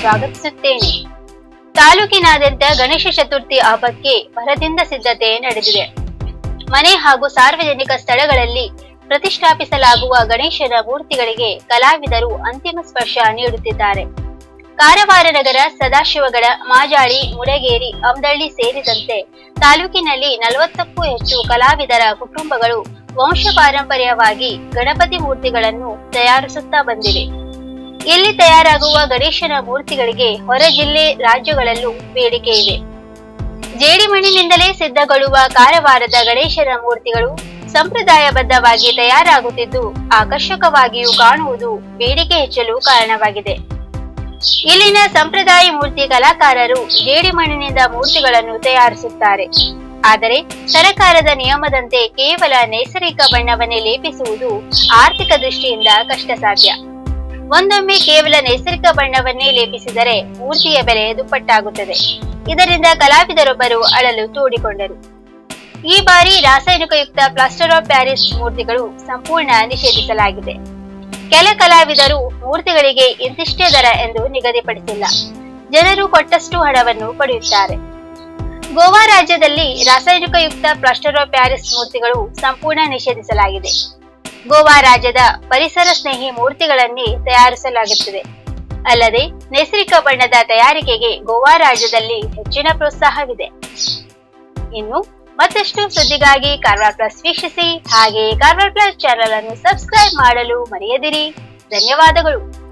ಸ್ವಾಗತಿಸುತ್ತೇನೆ ತಾಲೂಕಿನಾದ್ಯಂತ ಗಣೇಶ ಚತುರ್ಥಿ ಹಬ್ಬಕ್ಕೆ ಭರದಿಂದ ಸಿದ್ಧತೆ ನಡೆದಿದೆ ಮನೆ ಹಾಗೂ ಸಾರ್ವಜನಿಕ ಸ್ಥಳಗಳಲ್ಲಿ ಪ್ರತಿಷ್ಠಾಪಿಸಲಾಗುವ ಗಣೇಶನ ಮೂರ್ತಿಗಳಿಗೆ ಕಲಾವಿದರು ಅಂತಿಮ ಸ್ಪರ್ಶ ನೀಡುತ್ತಿದ್ದಾರೆ ಕಾರವಾರ ನಗರ ಸದಾಶಿವಗಡ ಮಾಜಾಳಿ ಮುಡಗೇರಿ ಅಮ್ದಳ್ಳಿ ಸೇರಿದಂತೆ ತಾಲೂಕಿನಲ್ಲಿ ನಲವತ್ತಕ್ಕೂ ಹೆಚ್ಚು ಕಲಾವಿದರ ಕುಟುಂಬಗಳು ವಂಶ ಪಾರಂಪರ್ಯವಾಗಿ ಗಣಪತಿ ಮೂರ್ತಿಗಳನ್ನು ತಯಾರಿಸುತ್ತಾ ಬಂದಿವೆ ಇಲ್ಲಿ ತಯಾರಾಗುವ ಗಣೇಶನ ಮೂರ್ತಿಗಳಿಗೆ ಹೊರ ಜಿಲ್ಲೆ ರಾಜ್ಯಗಳಲ್ಲೂ ಬೇಡಿಕೆ ಇದೆ ಜೇಡಿಮಣ್ಣಿನಿಂದಲೇ ಸಿದ್ಧಗೊಳ್ಳುವ ಕಾರವಾರದ ಗಣೇಶನ ಮೂರ್ತಿಗಳು ಸಂಪ್ರದಾಯಬದ್ಧವಾಗಿ ತಯಾರಾಗುತ್ತಿದ್ದು ಆಕರ್ಷಕವಾಗಿಯೂ ಕಾಣುವುದು ಬೇಡಿಕೆ ಹೆಚ್ಚಲು ಕಾರಣವಾಗಿದೆ ಇಲ್ಲಿನ ಸಂಪ್ರದಾಯ ಮೂರ್ತಿ ಕಲಾಕಾರರು ಜೇಡಿಮಣ್ಣಿನಿಂದ ಮೂರ್ತಿಗಳನ್ನು ತಯಾರಿಸುತ್ತಾರೆ ಆದರೆ ಸರ್ಕಾರದ ನಿಯಮದಂತೆ ಕೇವಲ ನೈಸರ್ಗಿಕ ಬಣ್ಣವನ್ನೇ ಲೇಪಿಸುವುದು ಆರ್ಥಿಕ ದೃಷ್ಟಿಯಿಂದ ಕಷ್ಟ ಸಾಧ್ಯ ಒಂದೊಮ್ಮೆ ಕೇವಲ ನೈಸರ್ಗಿಕ ಬಣ್ಣವನ್ನೇ ಲೇಪಿಸಿದರೆ ಮೂರ್ತಿಯ ಬೆಲೆ ದುಪ್ಪಟ್ಟಾಗುತ್ತದೆ ಇದರಿಂದ ಕಲಾವಿದರೊಬ್ಬರು ಅಳಲು ತೋಡಿಕೊಂಡರು ಈ ಬಾರಿ ರಾಸಾಯನಿಕಯುಕ್ತ ಪ್ಲಾಸ್ಟರ್ ಆಫ್ ಪ್ಯಾರಿಸ್ ಮೂರ್ತಿಗಳು ಸಂಪೂರ್ಣ ನಿಷೇಧಿಸಲಾಗಿದೆ ಕೆಲ ಕಲಾವಿದರು ಮೂರ್ತಿಗಳಿಗೆ ಇಂತಿಷ್ಟೇ ದರ ಎಂದು ನಿಗದಿಪಡಿಸಿಲ್ಲ ಜನರು ಕೊಟ್ಟಷ್ಟು ಹಣವನ್ನು ಪಡೆಯುತ್ತಾರೆ ಗೋವಾ ರಾಜ್ಯದಲ್ಲಿ ರಾಸಾಯನಿಕಯುಕ್ತ ಪ್ಲಾಸ್ಟರ್ ಆಫ್ ಪ್ಯಾರಿಸ್ ಮೂರ್ತಿಗಳು ಸಂಪೂರ್ಣ ನಿಷೇಧಿಸಲಾಗಿದೆ ಗೋವಾ ರಾಜ್ಯದ ಪರಿಸರ ಸ್ನೇಹಿ ಮೂರ್ತಿಗಳನ್ನೇ ತಯಾರಿಸಲಾಗುತ್ತದೆ ಅಲ್ಲದೆ ನೈಸರ್ಗಿಕ ಬಣ್ಣದ ತಯಾರಿಕೆಗೆ ಗೋವಾ ರಾಜ್ಯದಲ್ಲಿ ಹೆಚ್ಚಿನ ಪ್ರೋತ್ಸಾಹವಿದೆ ಇನ್ನು ಮತ್ತಷ್ಟು ಸುದ್ದಿಗಾಗಿ ಕಾರ್ವಾರ್ ಪ್ಲಸ್ ವೀಕ್ಷಿಸಿ ಹಾಗೆಯೇ ಕಾರ್ವಾರ್ ಪ್ಲಸ್ ಚಾನೆಲ್ ಅನ್ನು ಸಬ್ಸ್ಕ್ರೈಬ್ ಮಾಡಲು ಮರೆಯದಿರಿ ಧನ್ಯವಾದಗಳು